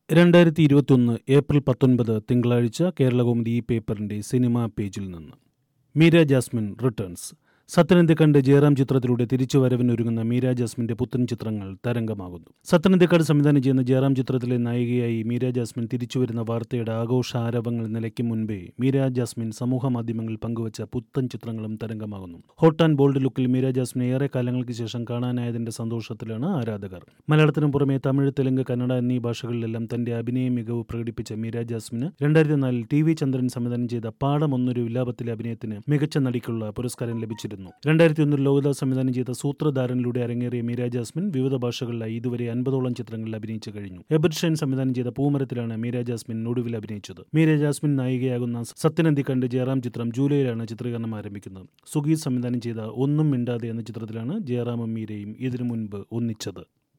രണ്ടായിരത്തി ഇരുപത്തിയൊന്ന് ഏപ്രിൽ പത്തൊൻപത് തിങ്കളാഴ്ച കേരളകൗമുദി ഈ പേപ്പറിന്റെ സിനിമാ പേജിൽ നിന്ന് മീര ജാസ്മിൻ റിട്ടേൺസ് സത്യനന്ദി കണ്ട് ജയറാം ചിത്രത്തിലൂടെ തിരിച്ചു വരവിനൊരുങ്ങുന്ന മീര ജാസ്മിന്റെ പുത്തൻ ചിത്രങ്ങൾ തരംഗമാകുന്നു സത്യനന്ദിക്കാട് സംവിധാനം ചെയ്യുന്ന ജയറാം ചിത്രത്തിലെ നായികയായി മീര ജാസ്മിൻ തിരിച്ചുവരുന്ന വാർത്തയുടെ ആഘോഷ ആരവങ്ങൾ നിലയ്ക്കും മുൻപേ മീര ജാസ്മിൻ സമൂഹ മാധ്യമങ്ങളിൽ പങ്കുവച്ച പുത്തൻ ചിത്രങ്ങളും തരംഗമാകുന്നു ഹോട്ട് ആൻഡ് ബോൾഡ് ലുക്കിൽ മീര ജാസ്മിൻ ഏറെ കാലങ്ങൾക്ക് ശേഷം കാണാനായതിന്റെ സന്തോഷത്തിലാണ് ആരാധകർ മലയാളത്തിനു പുറമെ തമിഴ് തെലുങ്ക് കന്നഡ എന്നീ ഭാഷകളിലെല്ലാം തന്റെ അഭിനയ മികവ് പ്രകടിപ്പിച്ച മീര ജാസ്മിന് രണ്ടായിരത്തി നാലിൽ ടി വി ചന്ദ്രൻ സംവിധാനം ചെയ്ത പാടം ഒന്നൊരു വിലാപത്തിലെ അഭിനയത്തിന് മികച്ച നടിക്കുള്ള പുരസ്കാരം ലഭിച്ചിരുന്നു രണ്ടായിരത്തി ഒന്നിൽ ലോകദാസ് സംവിധാനം ചെയ്ത സൂത്രധാരനിലൂടെ അരങ്ങേറിയ മീര ജാസ്മിൻ വിവിധ ഭാഷകളിലായി ഇതുവരെ അൻപതോളം ചിത്രങ്ങളിൽ അഭിനയിച്ചു കഴിഞ്ഞു എബർട്ട് ഷൈൻ സംവിധാനം ചെയ്ത പൂമരത്തിലാണ് മീര ജാസ്മിൻ ഒടുവിൽ അഭിനയിച്ചത് മീര ജാസ്മിൻ നായികയാകുന്ന സത്യനന്ദി കണ്ട് ജയറാം ചിത്രം ജൂലൈയിലാണ് ചിത്രീകരണം ആരംഭിക്കുന്നത് സുഗീത് സംവിധാനം ചെയ്ത ഒന്നും മിണ്ടാതെ എന്ന ചിത്രത്തിലാണ് ജയറാമും മീരയും ഇതിനു മുൻപ് ഒന്നിച്ചത്